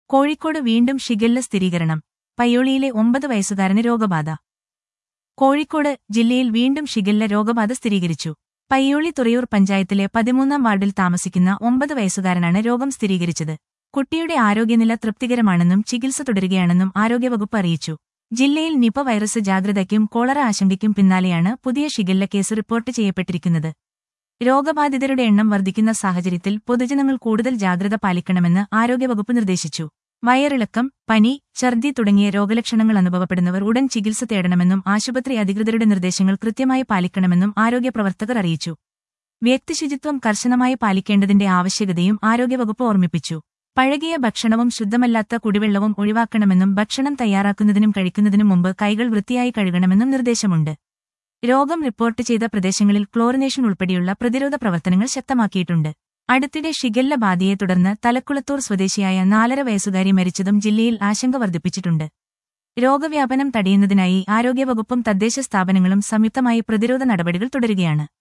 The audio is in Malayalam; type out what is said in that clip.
കോഴിക്കോട് വീണ്ടും ഷിഗല്ല സ്ഥിരീകരണം പയ്യോളിയിലെ ഒമ്പത് വയസ്സുകാരന് രോഗബാധ കോഴിക്കോട് ജില്ലയിൽ വീണ്ടും ഷിഗല്ല രോഗബാധ സ്ഥിരീകരിച്ചു പയ്യോളി തുറയൂർ പഞ്ചായത്തിലെ പതിമൂന്നാം വാർഡിൽ താമസിക്കുന്ന ഒമ്പത് വയസ്സുകാരനാണ് രോഗം സ്ഥിരീകരിച്ചത് കുട്ടിയുടെ ആരോഗ്യനില തൃപ്തികരമാണെന്നും ചികിത്സ തുടരുകയാണെന്നും ആരോഗ്യവകുപ്പ് അറിയിച്ചു ജില്ലയിൽ നിപ വൈറസ് ജാഗ്രതയ്ക്കും കോളറ ആശങ്കയ്ക്കും പിന്നാലെയാണ് പുതിയ ഷിഗല്ല കേസ് റിപ്പോർട്ട് ചെയ്യപ്പെട്ടിരിക്കുന്നത് രോഗബാധിതരുടെ എണ്ണം വർദ്ധിക്കുന്ന സാഹചര്യത്തിൽ പൊതുജനങ്ങൾ കൂടുതൽ ജാഗ്രത പാലിക്കണമെന്ന് ആരോഗ്യവകുപ്പ് നിർദ്ദേശിച്ചു വയറിളക്കം പനി ഛർദി തുടങ്ങിയ രോഗലക്ഷണങ്ങൾ അനുഭവപ്പെടുന്നവർ ഉടൻ ചികിത്സ തേടണമെന്നും ആശുപത്രി അധികൃതരുടെ നിർദ്ദേശങ്ങൾ കൃത്യമായി പാലിക്കണമെന്നും ആരോഗ്യപ്രവർത്തകർ അറിയിച്ചു വ്യക്തിശുചിത്വം കർശനമായി പാലിക്കേണ്ടതിന്റെ ആവശ്യകതയും ആരോഗ്യവകുപ്പ് ഓർമ്മിപ്പിച്ചു പഴകിയ ഭക്ഷണവും ശുദ്ധമല്ലാത്ത കുടിവെള്ളവും ഒഴിവാക്കണമെന്നും ഭക്ഷണം തയ്യാറാക്കുന്നതിനും കഴിക്കുന്നതിനും മുമ്പ് കൈകൾ വൃത്തിയായി കഴുകണമെന്നും നിർദ്ദേശമുണ്ട് രോഗം റിപ്പോർട്ട് ചെയ്ത പ്രദേശങ്ങളിൽ ക്ലോറിനേഷൻ ഉൾപ്പെടെയുള്ള പ്രതിരോധ പ്രവർത്തനങ്ങൾ ശക്തമാക്കിയിട്ടുണ്ട് അടുത്തിടെ ഷിഗല്ല ബാധയെ തുടർന്ന് തലക്കുളത്തൂർ സ്വദേശിയായ നാലര വയസ്സുകാരി മരിച്ചതും ജില്ലയിൽ ആശങ്ക വർദ്ധിപ്പിച്ചിട്ടുണ്ട് രോഗവ്യാപനം തടയുന്നതിനായി ആരോഗ്യവകുപ്പും തദ്ദേശ സ്ഥാപനങ്ങളും സംയുക്തമായി പ്രതിരോധ നടപടികൾ തുടരുകയാണ്